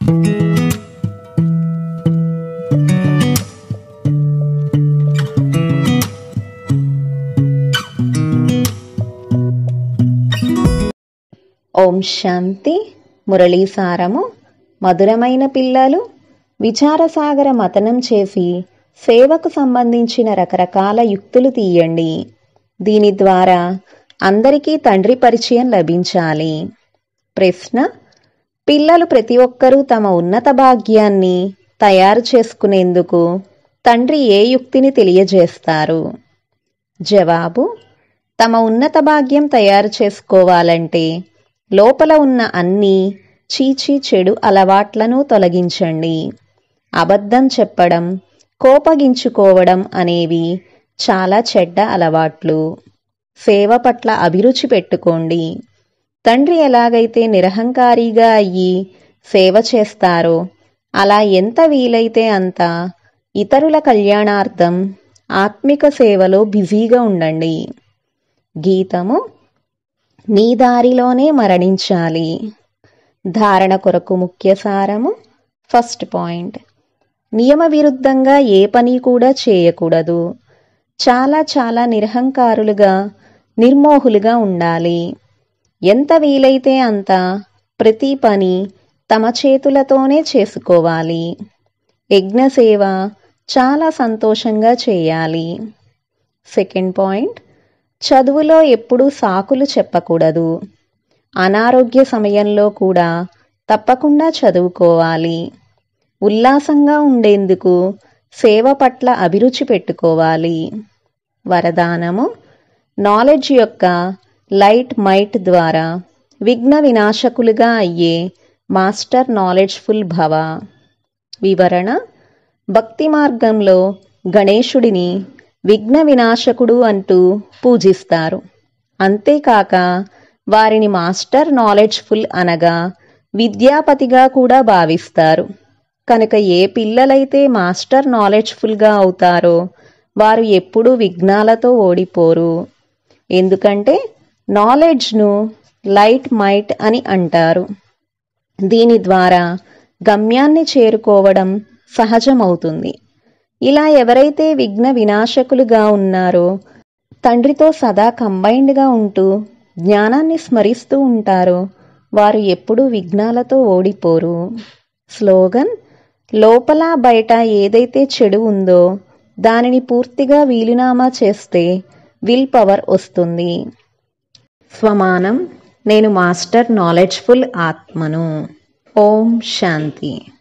ఓం శాంతి మురళీ సారము మధురమైన పిల్లలు విచారసాగర మతనం చేసి సేవకు సంబంధించిన రకరకాల యుక్తులు తీయండి దీని ద్వారా అందరికీ తండ్రి పరిచయం లభించాలి ప్రశ్న పిల్లలు ప్రతి ఒక్కరూ తమ ఉన్నత భాగ్యాన్ని తయారు చేసుకునేందుకు తండ్రి ఏ యుక్తిని తెలియజేస్తారు జవాబు తమ ఉన్నత భాగ్యం తయారు చేసుకోవాలంటే లోపల ఉన్న అన్ని చీచి చెడు అలవాట్లను తొలగించండి అబద్ధం చెప్పడం కోపగించుకోవడం అనేవి చాలా చెడ్డ అలవాట్లు సేవ పట్ల అభిరుచి పెట్టుకోండి తండ్రి ఎలాగైతే నిరహంకారిగా అయ్యి సేవ చేస్తారో అలా ఎంత వీలైతే అంత ఇతరుల కళ్యాణార్థం ఆత్మిక సేవలో బిజీగా ఉండండి గీతము నీ దారిలోనే మరణించాలి ధారణ కొరకు ముఖ్య సారము ఫస్ట్ పాయింట్ నియమ విరుద్ధంగా ఏ పని కూడా చేయకూడదు చాలా చాలా నిరహంకారులుగా నిర్మోహులుగా ఉండాలి ఎంత వీలైతే అంత ప్రతి పని తమ చేతులతోనే చేసుకోవాలి యజ్ఞసేవ చాలా సంతోషంగా చేయాలి సెకండ్ పాయింట్ చదువులో ఎప్పుడూ సాకులు చెప్పకూడదు అనారోగ్య సమయంలో కూడా తప్పకుండా చదువుకోవాలి ఉల్లాసంగా ఉండేందుకు సేవ పట్ల అభిరుచి పెట్టుకోవాలి వరదానము నాలెడ్జ్ యొక్క లైట్ మైట్ ద్వారా విఘ్న వినాశకులుగా అయ్యే మాస్టర్ నాలెడ్జ్ఫుల్ భవ వివరణ భక్తి మార్గంలో గణేశుడిని విఘ్న వినాశకుడు అంటూ పూజిస్తారు అంతేకాక వారిని మాస్టర్ నాలెడ్జ్ఫుల్ అనగా విద్యాపతిగా కూడా భావిస్తారు కనుక ఏ పిల్లలైతే మాస్టర్ నాలెడ్జ్ఫుల్గా అవుతారో వారు ఎప్పుడూ విఘ్నాలతో ఓడిపోరు ఎందుకంటే నాలెడ్జ్ను లైట్ మైట్ అని అంటారు దీని ద్వారా గమ్యాన్ని చేరుకోవడం సహజమవుతుంది ఇలా ఎవరైతే విఘ్న వినాశకులుగా ఉన్నారో తండ్రితో సదా కంబైన్డ్గా ఉంటూ జ్ఞానాన్ని స్మరిస్తూ ఉంటారో వారు ఎప్పుడూ విఘ్నాలతో ఓడిపోరు స్లోగన్ లోపల బయట ఏదైతే చెడు ఉందో దానిని పూర్తిగా వీలునామా చేస్తే విల్ పవర్ వస్తుంది స్వమానం నేను మాస్టర్ నాలెడ్జ్ఫుల్ ఆత్మను ఓం శాంతి